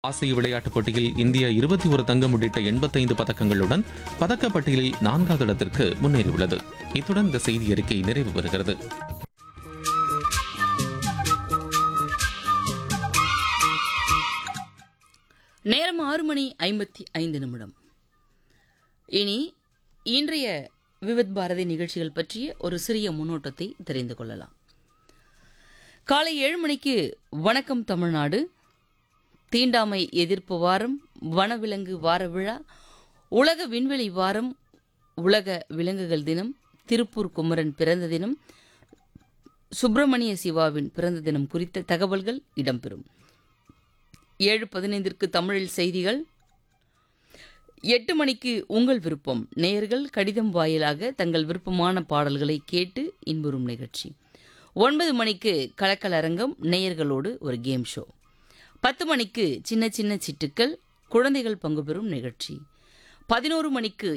ஆசிய விளையாட்டுப் போட்டியில் இந்தியா இருபத்தி ஒரு தங்கம் உள்ளிட்ட எண்பத்தைந்து பதக்கங்களுடன் பதக்கப்பட்டியலில் நான்காவது இடத்திற்கு முன்னேறியுள்ளது இத்துடன் இந்த செய்தி அறிக்கை நிறைவு பெறுகிறது நேரம் ஆறு மணி ஐம்பத்தி ஐந்து நிமிடம் இனி இன்றைய விவித் பாரதி நிகழ்ச்சிகள் பற்றிய ஒரு சிறிய முன்னோட்டத்தை தெரிந்து கொள்ளலாம் காலை ஏழு மணிக்கு வணக்கம் தமிழ்நாடு தீண்டாமை எதிர்ப்பு வாரம் வனவிலங்கு வார விழா உலக விண்வெளி வாரம் உலக விலங்குகள் தினம் திருப்பூர் குமரன் பிறந்த தினம் சுப்பிரமணிய சிவாவின் பிறந்த தினம் குறித்த தகவல்கள் இடம்பெறும் ஏழு பதினைந்திற்கு தமிழில் செய்திகள் எட்டு மணிக்கு உங்கள் விருப்பம் நேயர்கள் கடிதம் வாயிலாக தங்கள் விருப்பமான பாடல்களை கேட்டு இன்புறும் நிகழ்ச்சி ஒன்பது மணிக்கு கலக்கல் அரங்கம் நேயர்களோடு ஒரு கேம் ஷோ பத்து மணிக்கு சின்ன சின்ன சிட்டுக்கள் குழந்தைகள் பங்கு பெறும் நிகழ்ச்சி பதினோரு மணிக்கு